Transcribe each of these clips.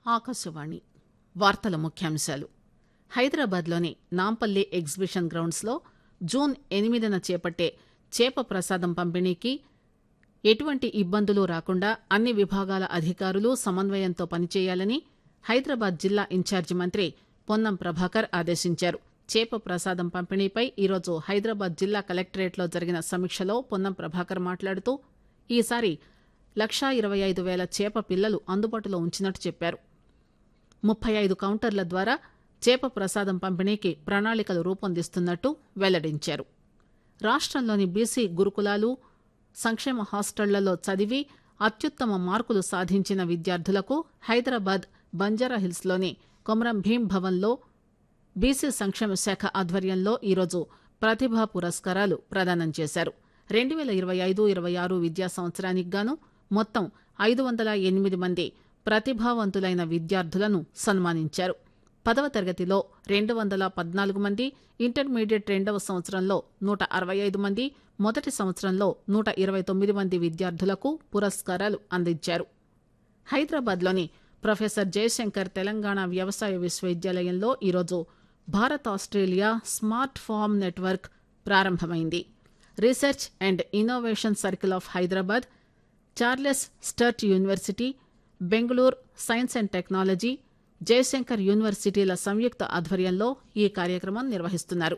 ఆకాశవాణి వార్తల ముఖ్యాంశాలు హైదరాబాద్లోని నాంపల్లి ఎగ్జిబిషన్ గ్రౌండ్స్లో జూన్ ఎనిమిదిన చేపట్టే చేప ప్రసాదం పంపిణీకి ఎటువంటి ఇబ్బందులు రాకుండా అన్ని విభాగాల అధికారులు సమన్వయంతో పనిచేయాలని హైదరాబాద్ జిల్లా ఇన్ఛార్జి మంత్రి పొన్నం ప్రభాకర్ ఆదేశించారు చేప ప్రసాదం పంపిణీపై ఈరోజు హైదరాబాద్ జిల్లా కలెక్టరేట్లో జరిగిన సమీక్షలో పొన్నం ప్రభాకర్ మాట్లాడుతూ ఈసారి లక్షా ఇరవై ఐదు వేల చేప పిల్లలు అందుబాటులో ఉంచినట్టు చెప్పారు ముప్పై ఐదు కౌంటర్ల ద్వారా చేప ప్రసాదం పంపిణీకి ప్రణాళికలు రూపొందిస్తున్నట్టు వెల్లడించారు రాష్టంలోని బీసీ గురుకులాలు సంక్షేమ హాస్టళ్లలో చదివి అత్యుత్తమ మార్కులు సాధించిన విద్యార్థులకు హైదరాబాద్ బంజారాహిల్స్లోని కొమరం భీం భవన్లో బీసీ సంక్షేమ శాఖ ఆధ్వర్యంలో ఈరోజు ప్రతిభా పురస్కారాలు ప్రదానం చేశారు రెండు పేల ఇరవై ఐదు ఇరవై ఆరు విద్యా సంవత్సరానికి గాను మొత్తం ఐదు వందల ఎనిమిది మంది ప్రతిభావంతులైన విద్యార్థులను సన్మానించారు పదవ తరగతిలో రెండు వందల పద్నాలుగు మంది ఇంటర్మీడియట్ రెండవ సంవత్సరంలో నూట అరవై ఐదు మంది మొదటి సంవత్సరంలో నూట ఇరవై తొమ్మిది మంది విద్యార్థులకు పురస్కారాలు అందించారు హైదరాబాద్లోని ప్రొఫెసర్ జయశంకర్ తెలంగాణ వ్యవసాయ విశ్వవిద్యాలయంలో ఈరోజు Bharat Australia smart farm network ప్రారంభమైంది research and innovation circle of Hyderabad Charles Sturt University Bengaluru science and technology Jayashankar యూనివర్సిటీల సంయుక్త ఆధ్వర్యంలో ఈ కార్యక్రమం నిర్వహిస్తున్నారు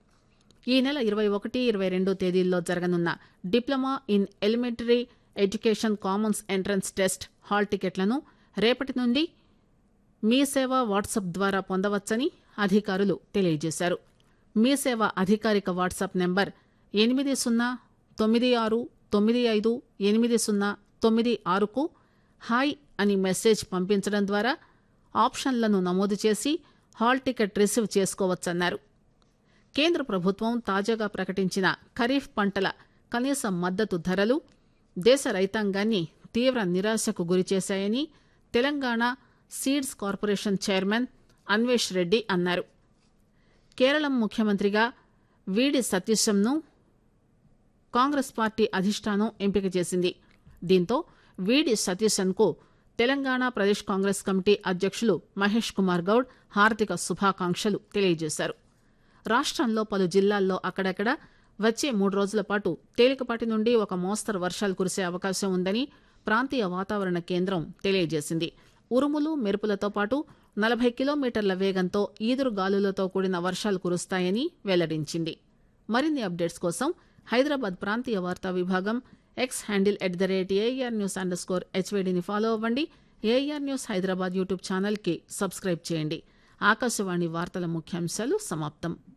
ఈ నెల ఇరవై ఒకటి ఇరవై రెండు తేదీల్లో జరగనున్న diploma in elementary education common entrance test hall టికెట్లను రేపటి నుండి మీ సేవ వాట్సాప్ ద్వారా పొందవచ్చని అధికారులు తెలియజేశారు మీ సేవ అధికారిక వాట్సాప్ నెంబర్ ఎనిమిది సున్నా తొమ్మిది ఆరు తొమ్మిది ఐదు ఎనిమిది సున్నా తొమ్మిది ఆరుకు హాయ్ అని మెసేజ్ పంపించడం ద్వారా ఆప్షన్లను నమోదు చేసి హాల్ టికెట్ రిసీవ్ చేసుకోవచ్చన్నారు కేంద్ర ప్రభుత్వం తాజాగా ప్రకటించిన ఖరీఫ్ పంటల కనీస మద్దతు ధరలు దేశ రైతాంగాన్ని తీవ్ర నిరాశకు గురిచేశాయని Telangana seeds corporation chairman Anvesh Reddy అన్నారు కేరళం ముఖ్యమంత్రిగా వీడి సతీశంను కాంగ్రెస్ పార్టీ అధిష్టానం ఎంపిక చేసింది దీంతో వీడి సతీశన్కు తెలంగాణ ప్రదేశ్ కాంగ్రెస్ కమిటీ అధ్యక్షులు మహేష్ కుమార్ గౌడ్ హార్దిక శుభాకాంక్షలు తెలియజేశారు రాష్టంలో పలు జిల్లాల్లో అక్కడక్కడ వచ్చే మూడు రోజుల పాటు తేలికపాటి నుండి ఒక మోస్తరు వర్షాలు కురిసే అవకాశం ఉందని ప్రాంతీయ వాతావరణ కేంద్రం తెలియజేసింది ఉరుములు మెరుపులతో పాటు నలభై కిలోమీటర్ల వేగంతో ఈదురు గాలులతో కూడిన వర్షాలు కురుస్తాయని వెల్లడించింది మరిన్ని అప్డేట్స్ కోసం హైదరాబాద్ ప్రాంతీయ వార్తా విభాగం X handle at the rate air news underscore హెచ్వేడిని ఫాలో అవ్వండి ఏఆర్ న్యూస్ హైదరాబాద్ యూట్యూబ్ ఛానల్కి సబ్స్క్రైబ్ చేయండి ఆకాశవాణి వార్తల ముఖ్యాంశాలు సమాప్తం